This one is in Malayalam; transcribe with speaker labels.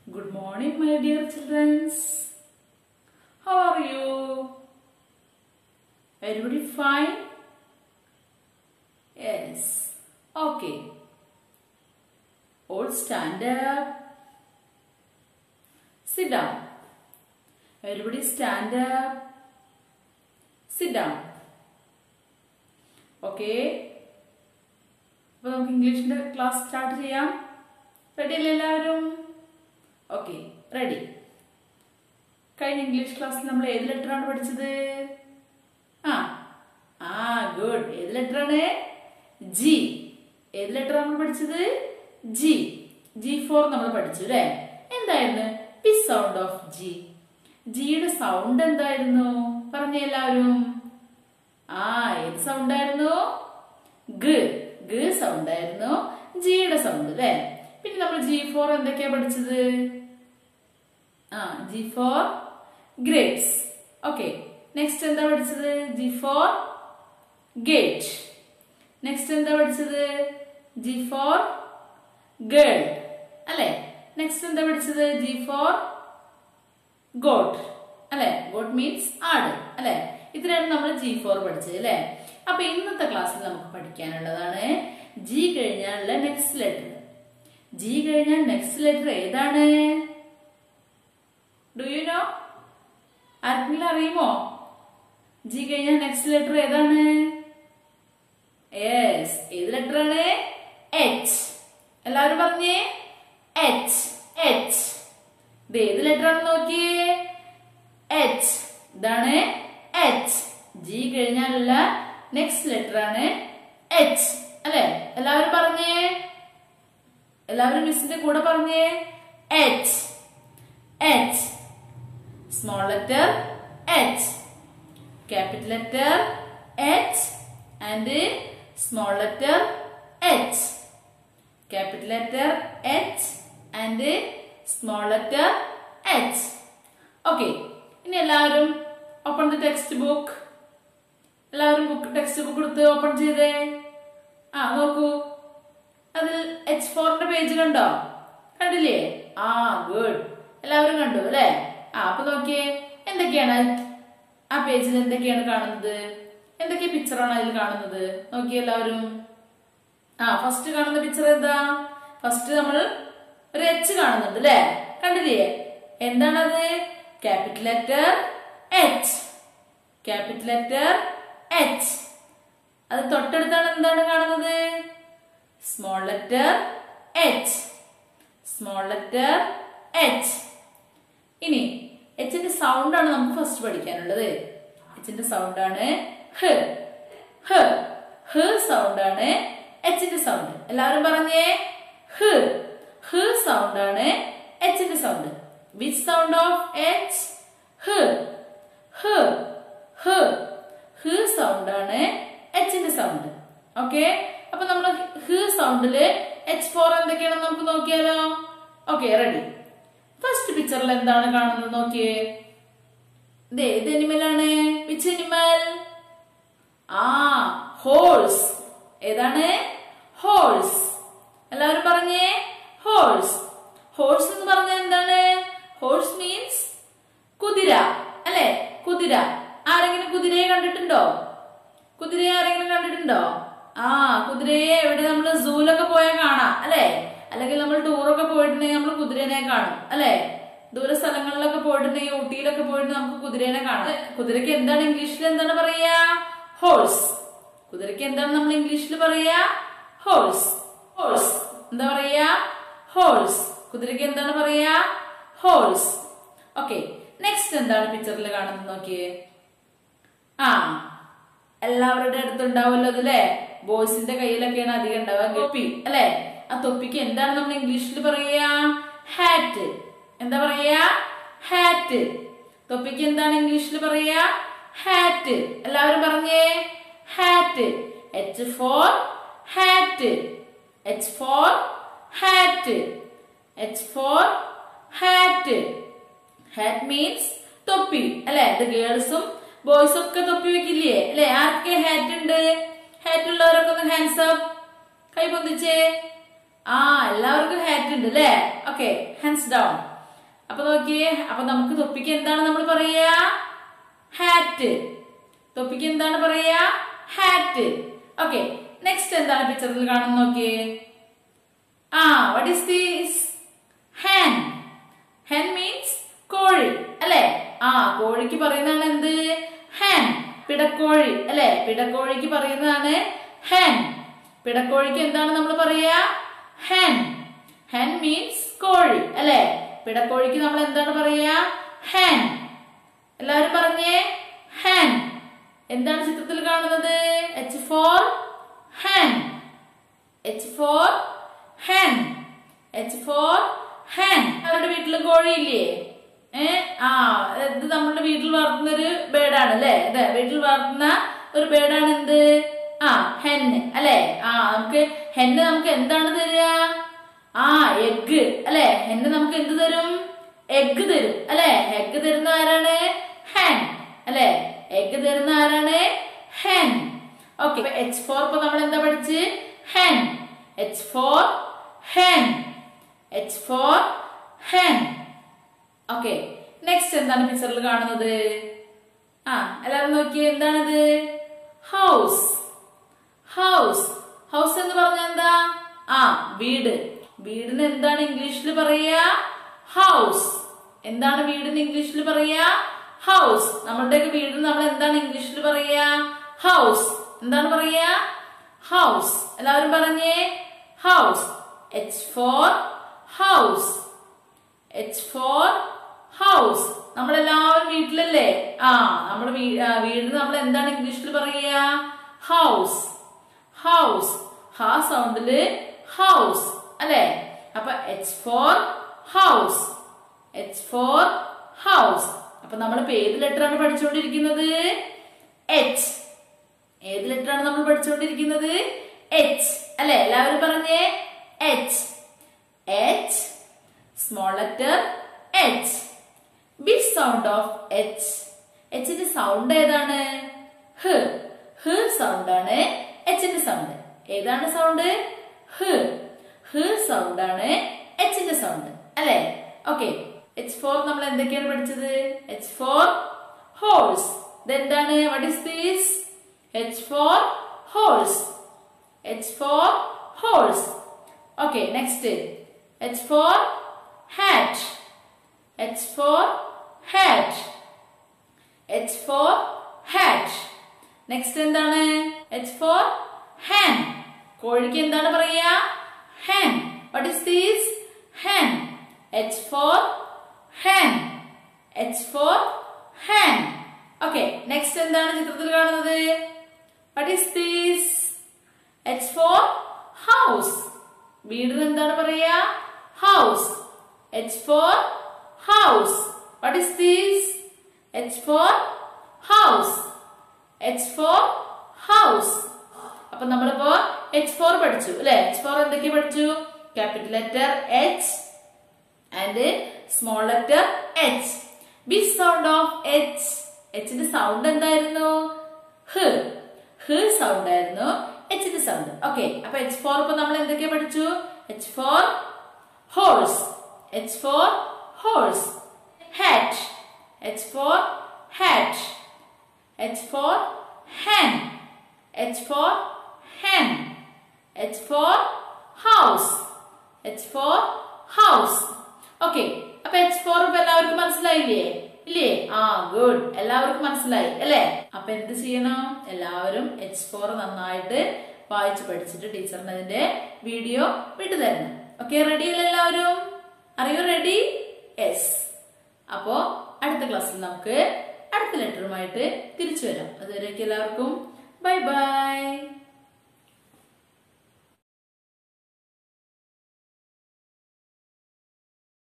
Speaker 1: Good morning, my dear children. How are you? Everybody fine? Yes. Okay. All stand up. Sit down. Everybody stand up. Sit down. Okay അപ്പൊ നമുക്ക് ഇംഗ്ലീഷിന്റെ ക്ലാസ് സ്റ്റാർട്ട് ചെയ്യാം റെഡി അല്ലേ എല്ലാവരും ഓക്കെ റെഡി കഴിഞ്ഞ ഇംഗ്ലീഷ് ക്ലാസ്സിൽ നമ്മൾ ഏത് ലെറ്ററാണ് പഠിച്ചത് ആ ആ ഗുഡ് ഏത് ലെറ്ററാണ് ജി ഏത് ലെറ്ററാണ് നമ്മൾ പഠിച്ചത് ജി ജി ഫോർ നമ്മൾ പഠിച്ചു അല്ലേ എന്തായിരുന്നു പി സൗണ്ട് ഓഫ് ജി ജിയുടെ സൗണ്ട് എന്തായിരുന്നു പറഞ്ഞ എല്ലാവരും ആ ഏത് സൗണ്ട് ആയിരുന്നു ഗ ഗ സൗണ്ട് ആയിരുന്നു ജിയുടെ സൗണ്ട് അല്ലേ പിന്നെ നമ്മൾ ജി ഫോർ എന്തൊക്കെയാ പഠിച്ചത് ആ G for grapes okay next എന്താ പഠിച്ചത് ജി ഫോർ ഗേറ്റ് നെക്സ്റ്റ് എന്താ പഠിച്ചത് ജി ഫോർ ഗേൾ അല്ലെ നെക്സ്റ്റ് എന്താ പഠിച്ചത് ജി ഫോർ ഗോട്ട് അല്ലെ ഗോട്ട് മീൻസ് ആട് അല്ലെ ഇത്രയാണ് നമ്മൾ ജി ഫോർ പഠിച്ചത് അല്ലെ അപ്പൊ ഇന്നത്തെ ക്ലാസ്സിൽ നമുക്ക് പഠിക്കാനുള്ളതാണ് ജി കഴിഞ്ഞാലുള്ള നെക്സ്റ്റ് ലെറ്റർ ജി കഴിഞ്ഞാൽ നെക്സ്റ്റ് ലെറ്റർ ഏതാണ് ഡു യു നോ ആർക്കെങ്കിലും അറിയുമോ ജി കഴിഞ്ഞാൽ നെക്സ്റ്റ് ലെറ്റർ ഏതാണ് യെസ് ഏത് ലെറ്റർ ആണ് എച്ച് എല്ലാവരും പറഞ്ഞേ എച്ച് എച്ച് ഇത് ഏത് ലെറ്റർ ആണ് നോക്കിയേ എച്ച് ഇതാണ് എച്ച് ജി കഴിഞ്ഞാലുള്ള നെക്സ്റ്റ് ലെറ്റർ ആണ് എച്ച് അല്ലെ എല്ലാവരും പറഞ്ഞേ എല്ലാവരും മിസ്സിന്റെ കൂടെ പറഞ്ഞേ H H small letter H capital letter H and small letter H capital letter H and small letter H okay ഇനി എല്ലാവരും ഓപ്പൺ ദ ടെക്സ്റ്റ് ബുക്ക് എല്ലാവരും ബുക്ക് ടെക്സ്റ്റ് ബുക്ക് എടുത്ത് ഓപ്പൺ ചെയ്തേ ആ നോക്കൂ അതിൽ എച്ച് ഫോറിന്റെ പേജ് കണ്ടോ കണ്ടില്ലേ ആ ഗുഡ് എല്ലാവരും കണ്ടു അല്ലെ ആ അപ്പൊ നോക്കിയേ എന്തൊക്കെയാണ് ആ പേജിൽ എന്തൊക്കെയാണ് കാണുന്നത് എന്തൊക്കെ പിക്ചറാണ് അതിൽ കാണുന്നത് നോക്കിയേ എല്ലാവരും ആ ഫസ്റ്റ് കാണുന്ന പിക്ചർ എന്താ ഫസ്റ്റ് നമ്മൾ ഒരു എച്ച് കാണുന്നുണ്ട് അല്ലെ കണ്ടില്ലേ എന്താണത് capital letter H capital letter H അത് തൊട്ടടുത്താണ് എന്താണ് കാണുന്നത് small letter H small letter H ഇനി എച്ചിന്റെ സൗണ്ട് ആണ് നമുക്ക് ഫസ്റ്റ് പഠിക്കാനുള്ളത് എച്ചിന്റെ സൗണ്ട് ആണ് ഹ് ഹ് ഹ് സൗണ്ട് ആണ് എച്ചിന്റെ സൗണ്ട് എല്ലാവരും പറഞ്ഞേ ഹ് ഹ് സൗണ്ട് ആണ് എച്ചിന്റെ sound which sound of H ഹ് ഹ് ഹ് ഹ് സൗണ്ട് ആണ് എച്ചിന്റെ സൗണ്ട് ഓക്കെ അപ്പൊ നമ്മൾ ഹ് സൗണ്ടില് എച്ച് ഫോർ എന്തൊക്കെയാണെന്ന് നമുക്ക് നോക്കിയാലോ ഓക്കെ റെഡി ഫസ്റ്റ് പിക്ചറിൽ എന്താണ് കാണുന്നത് നോക്കിയേ ഇത് ഏത് അനിമലാണ് വിച്ച് അനിമൽ ആ ഹോഴ്സ് ഏതാണ് ഹോഴ്സ് എല്ലാവരും പറഞ്ഞേ ഹോഴ്സ് ഹോഴ്സ് എന്ന് പറഞ്ഞാൽ എന്താണ് ഹോഴ്സ് മീൻസ് കുതിര അല്ലെ കുതിര ആരെങ്കിലും കുതിരയെ കണ്ടിട്ടുണ്ടോ കുതിരയെ ആരെങ്കിലും കണ്ടിട്ടുണ്ടോ ആ കുതിരയെ എവിടെ നമ്മൾ സൂലൊക്കെ പോയാൽ കാണാം അല്ലെ അല്ലെങ്കിൽ നമ്മൾ ടൂറൊക്കെ പോയിട്ടുണ്ടെങ്കിൽ നമ്മൾ കുതിരനെ കാണും അല്ലെ ദൂര സ്ഥലങ്ങളിലൊക്കെ പോയിട്ടുണ്ടെങ്കിൽ ഊട്ടിയിലൊക്കെ പോയിട്ട് നമുക്ക് കുതിരനെ കാണാം കുതിരക്ക് എന്താണ് ഇംഗ്ലീഷിൽ എന്താണ് പറയാ ഹോഴ്സ് കുതിരക്ക് എന്താണ് നമ്മൾ ഇംഗ്ലീഷിൽ പറയാ ഹോഴ്സ് ഹോഴ്സ് എന്താ പറയാ ഹോഴ്സ് കുതിരക്ക് എന്താണ് പറയാ ഹോഴ്സ് ഓക്കെ നെക്സ്റ്റ് എന്താണ് പിക്ചറിൽ കാണുന്നത് നോക്കിയേ ആ എല്ലാവരുടെ അടുത്ത് ഉണ്ടാവുമല്ലോ അതല്ലേ ബോയ്സിന്റെ കയ്യിലൊക്കെയാണ് അധികം ഉണ്ടാവുക തൊപ്പി അല്ലെ ആ തൊപ്പിക്ക് എന്താണ് നമ്മൾ ഇംഗ്ലീഷിൽ പറയാ ഹാറ്റ് എന്താ പറയാ ഹാറ്റ് തൊപ്പിക്ക് എന്താണ് ഇംഗ്ലീഷിൽ പറയാ ഹാറ്റ് എല്ലാവരും പറഞ്ഞേ hat H for hat H for hat H for hat hat means തൊപ്പി അല്ലെ ഇത് ഗേൾസും ബോയ്സും ഒക്കെ തൊപ്പി വെക്കില്ലേ അല്ലെ ആർക്കെ ഹാറ്റ് ഉണ്ട് ഹാറ്റ് ഉള്ളവരൊക്കെ ഒന്ന് ഹാൻഡ്സ് അപ്പ് കൈ പൊന്തിച്ചേ ആ എല്ലാവർക്കും ഹാറ്റ് ഉണ്ട് അല്ലേ ഓക്കെ ഹാൻഡ്സ് ഡൗൺ അപ്പൊ നോക്കിയേ അപ്പൊ നമുക്ക് തൊപ്പിക്ക് എന്താണ് നമ്മൾ പറയാ ഹാറ്റ് തൊപ്പിക്ക് എന്താണ് പറയാ ഹാറ്റ് ഓക്കെ നെക്സ്റ്റ് എന്താണ് പിക്ചറിൽ കാണുന്ന നോക്കിയേ ആ what is these hen hen means കോഴി അല്ലെ ആ കോഴിക്ക് പറയുന്നതാണ് എന്ത് ഹെൻ പിടക്കോഴി അല്ലെ പിടക്കോഴിക്ക് പറയുന്നതാണ് ഹെൻ പിടക്കോഴിക്ക് എന്താണ് നമ്മൾ പറയാ ഹെൻ ഹെൻ മീൻസ് കോഴി അല്ലെ പിടക്കോഴിക്ക് നമ്മൾ എന്താണ് പറയാ ഹെൻ എല്ലാവരും പറഞ്ഞേ ഹെൻ എന്താണ് ചിത്രത്തിൽ കാണുന്നത് H for hen H for hen H for hen അവരുടെ വീട്ടിൽ കോഴിയില്ലേ ഏ ആ ഇത് നമ്മുടെ വീട്ടിൽ വളർത്തുന്ന ഒരു ബേഡാണ് അല്ലെ അതെ വീട്ടിൽ വളർത്തുന്ന ഒരു ബേഡാണ് എന്ത് ആ ഹെൻ അല്ലെ ആ നമുക്ക് ഹെന്ന് നമുക്ക് എന്താണ് തരിക ആ എഗ് അല്ലെ ഹെന്ന് നമുക്ക് എന്ത് തരും എഗ് തരും അല്ലെ എഗ് തരുന്ന ആരാണ് ഹെൻ അല്ലെ എഗ് തരുന്ന ആരാണ് ഹെൻ ഓക്കെ എച്ച് ഫോർ ഇപ്പൊ നമ്മൾ എന്താ പഠിച്ച് hen H for hen H for hen okay next എന്താണ് പിക്ചറിൽ കാണുന്നത് ആ എല്ലാവരും നോക്കിയേ എന്താണത് ഹൗസ് ഹൗസ് ഹൗസ് എന്ന് പറഞ്ഞാൽ എന്താ ആ വീട് വീടിന് എന്താണ് ഇംഗ്ലീഷിൽ പറയാ ഹൗസ് എന്താണ് വീടിന് ഇംഗ്ലീഷിൽ പറയാ ഹൗസ് നമ്മളുടെയൊക്കെ വീടിന് നമ്മൾ എന്താണ് ഇംഗ്ലീഷിൽ പറയാ ഹൗസ് എന്താണ് പറയാ ഹൗസ് എല്ലാവരും പറഞ്ഞേ house H for house H for house നമ്മളെല്ലാവരും വീട്ടിലല്ലേ ആ നമ്മുടെ വീ- ആ, വീടിന് നമ്മൾ എന്താണ് ഇംഗ്ലീഷിൽ പറയുക ഹൗസ് ഹൗസ് ഹാ സൗണ്ടില് ഹൗസ് അല്ലെ അപ്പൊ H for house H for house അപ്പൊ നമ്മളിപ്പോ ഏത് ലെറ്റർ ആണ് പഠിച്ചുകൊണ്ടിരിക്കുന്നത് എച്ച് ഏത് ലെറ്റർ ആണ് നമ്മൾ പഠിച്ചുകൊണ്ടിരിക്കുന്നത് എച്ച് അല്ലെ എല്ലാവരും പറഞ്ഞേ H H small letter H big sound of H എച്ചിന്റെ സൗണ്ട് ഏതാണ് ഹ് ഹ് സൗണ്ട് ആണ് എച്ചിന്റെ സൗണ്ട് ഏതാണ് സൗണ്ട് ഹ് ഹ് സൗണ്ട് ആണ് എച്ചിന്റെ സൗണ്ട് അല്ലെ ഓക്കെ എച്ച് ഫോർ നമ്മൾ എന്തൊക്കെയാണ് പഠിച്ചത് എച്ച് ഫോർ ഹോഴ്സ് ഇതെന്താണ് what is these H for horse H for horse okay next H for hat H for hat H for hat next എന്താണ് എച്ച് ഫോർ ഹാൻ കോഴിക്ക് എന്താണ് പറയാ hen what is these hen H for hen H for hen okay next എന്താണ് ചിത്രത്തിൽ കാണുന്നത് what is these H for house വീടിന് എന്താണ് പറയാ house H for house what is these H for house H for house അപ്പൊ നമ്മളിപ്പോ എച്ച് ഫോർ പഠിച്ചു അല്ലെ എച്ച് ഫോർ എന്തൊക്കെ പഠിച്ചു capital letter H and small letter H big sound of H എച്ചിന്റെ സൗണ്ട് എന്തായിരുന്നു ഹ് ഹ് സൗണ്ട് ആയിരുന്നു എച്ചിന്റെ സൗണ്ട് ഓക്കെ അപ്പൊ എച്ച് ഫോർ ഇപ്പൊ നമ്മൾ എന്തൊക്കെ പഠിച്ചു H for horse H for horse hat H for hat H for hen H for hen H for house H for house okay അപ്പൊ എച്ച് ഫോർ ഇപ്പൊ എല്ലാവർക്കും മനസ്സിലായില്ലേ ഇല്ലേ ആ ഗുഡ് എല്ലാവർക്കും മനസ്സിലായി അല്ലേ അപ്പൊ എന്ത് ചെയ്യണം എല്ലാവരും എച്ച് ഫോർ നന്നായിട്ട് വായിച്ച് പഠിച്ചിട്ട് ടീച്ചറിന് അതിന്റെ വീഡിയോ വിട്ടു തരണം ഓക്കെ റെഡി അല്ലേ എല്ലാവരും അറിയോ റെഡി യെസ് അപ്പോ അടുത്ത ക്ലാസ്സിൽ നമുക്ക് അടുത്ത ലെറ്ററുമായിട്ട് തിരിച്ചു വരാം അതുവരേക്കും എല്ലാവർക്കും ബൈ ബൈ